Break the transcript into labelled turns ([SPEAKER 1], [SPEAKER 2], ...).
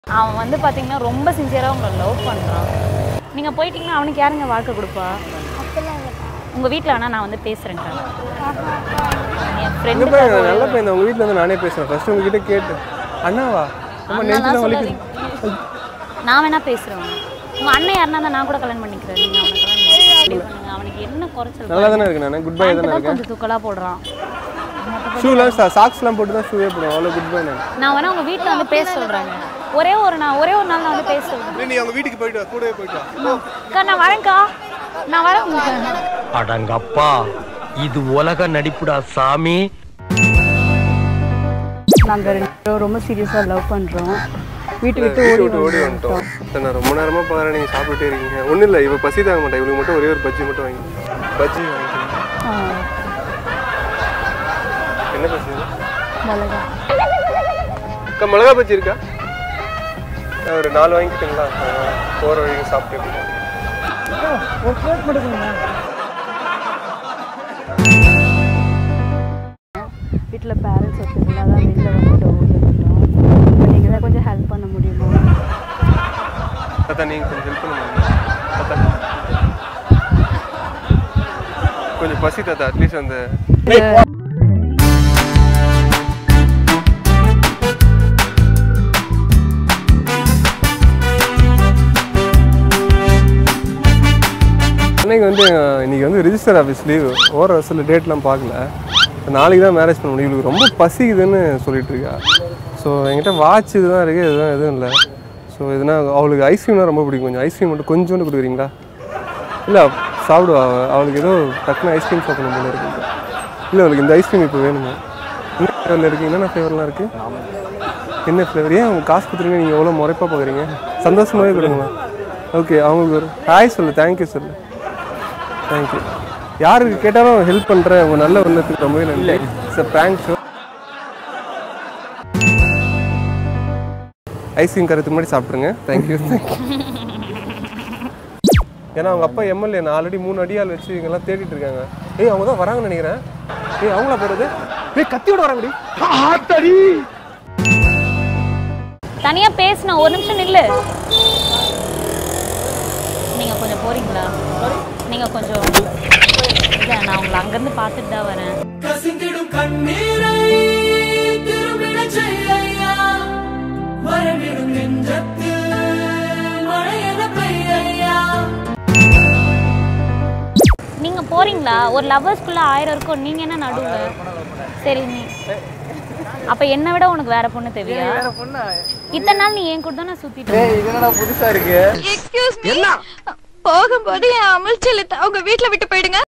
[SPEAKER 1] அவன் வந்து பார்த்தீங்கன்னா ரொம்ப சின்சியராக உங்களை லவ் பண்ணுறான் நீங்கள் போயிட்டீங்கன்னா அவனுக்கு யாருங்க வாழ்க்கை கொடுப்பா உங்கள் வீட்டில் ஆனால் நான் வந்து பேசுகிறேன்க்கா என்
[SPEAKER 2] இந்த
[SPEAKER 1] ஃப்ரெண்டு
[SPEAKER 2] பையன் நல்ல பையன் தான். உங்க வீட்டில் வந்து நானே பேசுறேன் ஃபர்ஸ்ட் உங்ககிட்ட கேட்டு அண்ணாவா நம்ம நெஞ்சில் வலிக்குது
[SPEAKER 1] நான் வேணா பேசுகிறேன் உங்கள் அண்ணன் யாருனா இருந்தா நான் கூட கல்யாணம் பண்ணிக்கிறேன் நீங்கள் அவனை கல்யாணம் பண்ணி பண்ணுங்க அவனுக்கு என்ன குறைச்சல்
[SPEAKER 2] நல்லா தானே இருக்கு நான் குட் பை தானே
[SPEAKER 1] தான்
[SPEAKER 2] இருக்கேன்
[SPEAKER 1] கொஞ்சம் தூக்கலாக போடுறான்
[SPEAKER 2] ஷூலாம் சாக்ஸ்லாம் போட்டு தான் ஷூவே போடுவோம் அவ்வளோ குட் பை நான்
[SPEAKER 1] நான் வேணா உங்கள் வீட்டில் வந்து பேச சொல்கிறாங்க ஒரே ஒரு நாள் ஒரே ஒரு நாள் நான் வந்து பேச சொல்கிறேன்
[SPEAKER 2] நீ அவங்க வீட்டுக்கு போயிட்டு வா கூடவே போயிட்டு வா
[SPEAKER 1] அக்கா நான் வரேன்க்கா நான் வரேன் உங்களுக்கு
[SPEAKER 3] அடங்கப்பா இது உலக நடிப்புடா சாமி
[SPEAKER 4] நாங்கள் ரெண்டு பேரும் ரொம்ப சீரியஸாக லவ் பண்ணுறோம் வீட்டு விட்டு
[SPEAKER 2] வீட்டு
[SPEAKER 4] ஓடி
[SPEAKER 2] விட்டு ஓடி வந்துட்டோம் சரி, நான் ரொம்ப நேரமாக பாரு நீங்கள் சாப்பிட்டுட்டே இருக்கீங்க ஒன்றும் இல்லை இவ பசி தாங்க மாட்டேன் இவளுக்கு மட்டும் ஒரே ஒரு பஜ்ஜி மட்டும் வாங்கி பஜ்ஜி வாங்கிக்கிறேன்
[SPEAKER 4] ஆ,
[SPEAKER 2] என்ன பஜ்ஜி இது?
[SPEAKER 4] மிளகா
[SPEAKER 2] அக்கா மிளகா பஜ்ஜி இருக்கா நான் ஒரு நாலு வாங்கிக்கிட்டுங்களா போகிற வழிக்கு சாப்பிட்டு போயிடுவோம்.
[SPEAKER 4] வீட்டில் பேரண்ட்ஸ் ஒத்துக்கல அதான் வெளில வந்துட்டு ஓடி வந்துட்டோம் இப்போ நீங்கள் தான் கொஞ்சம் ஹெல்ப் பண்ண முடியுமா
[SPEAKER 2] தாத்தா நீங்கள் கொஞ்சம் ஹெல்ப் பண்ண முடியுமா தாத்தா கொஞ்சம் பசி தாத்தா அட்லீஸ்ட் அந்த அன்னைக்கு வந்து அஹ், இன்னைக்கு வந்து ரிஜிஸ்டர் ஆஃபீஸ் லீவ் ஓர வசூல் டேட்லாம் பார்க்கல நாளைக்கு தான் மேரேஜ் பண்ண முடியும் இவளுக்கு ரொம்ப பசிக்குதுன்னு சொல்லிட்டு இருக்கா ஸோ என்கிட்ட வாட்ச் இதுதான் இருக்குது இதுதான் எதுவும் இல்லை ஸோ இதுனா அவளுக்கு ஐஸ்கிரீம்னா ரொம்ப பிடிக்கும் கொஞ்சம் ஐஸ்கிரீம் மட்டும் கொஞ்சோண்டு கொடுக்குறீங்களா இல்லை சாப்பிடுவா அவ. அவளுக்கு ஏதோ டக்குன்னு ஐஸ்கிரீம் சாப்பிடணும் போல இருக்கு இல்லை அவளுக்கு இந்த ஐஸ்கிரீம் இப்போ வேணுமா என்ன ஃப்ளேவரில் இருக்குது என்னென்ன ஃப்ளேவர்லாம் இருக்குது என்ன ஃப்ளேவர் ஏன் அவங்க காசு கொடுத்துருங்க நீங்கள் எவ்வளோ முறைப்பாக பார்க்குறீங்க சந்தோஷமாகவே கொடுங்களா ஓகே அவங்களுக்கு ஒரு ஹாய் சொல்லு தேங்க்யூ சொல்லு தேங்க்யூ யாருக்கு கேட்டாலும் ஹெல்ப் பண்ணுறேன் உங்கள் நல்ல உள்ளத்துக்கு ரொம்பவே நன்றி சார் ப்ராங்க் ஷோ ஐஸ்கிரீம் கருத்துக்கு முன்னாடி சாப்பிட்ருங்க தேங்க்யூ தேங்க்யூ ஏன்னா அவங்க அப்பா எம்எல்ஏ நான் ஆல்ரெடி மூணு அடியால் வச்சு இங்கெல்லாம் தேடிட்டு இருக்காங்க ஏய் அவங்க தான் வராங்கன்னு நினைக்கிறேன் ஏய் அவங்களா போகிறது ஏய் கத்தியோட வராங்கடி
[SPEAKER 1] தனியாக பேசின ஒரு நிமிஷம் நில்லு நீங்கள் கொஞ்சம் போறீங்களா நீங்கள் கொஞ்சம் இல்லை நான் உங்களை அங்கேருந்து பார்த்துட்டு தான் வரேன்
[SPEAKER 5] கசிந்திடும் கண்ணீரை திரும்பிடச் செய்யா வரவிடும் நெஞ்சத்தில் மழையென பெய்யா
[SPEAKER 1] நீங்கள் போறீங்களா ஒரு லவ்வர்ஸ்குள்ளே ஆயிரம் இருக்கும் நீங்கள் என்ன நடுவில் சரி நீ அப்போ என்னை விட உனக்கு வேற பொண்ணு தேவையா இத்தனை நாள் நீ என் கூட தானே சுற்றிட்டு
[SPEAKER 6] எக்ஸ்கியூஸ் மீ போகும்போது என் அமுல் செல்லத்தை அவங்க வீட்ல விட்டு போயிடுங்க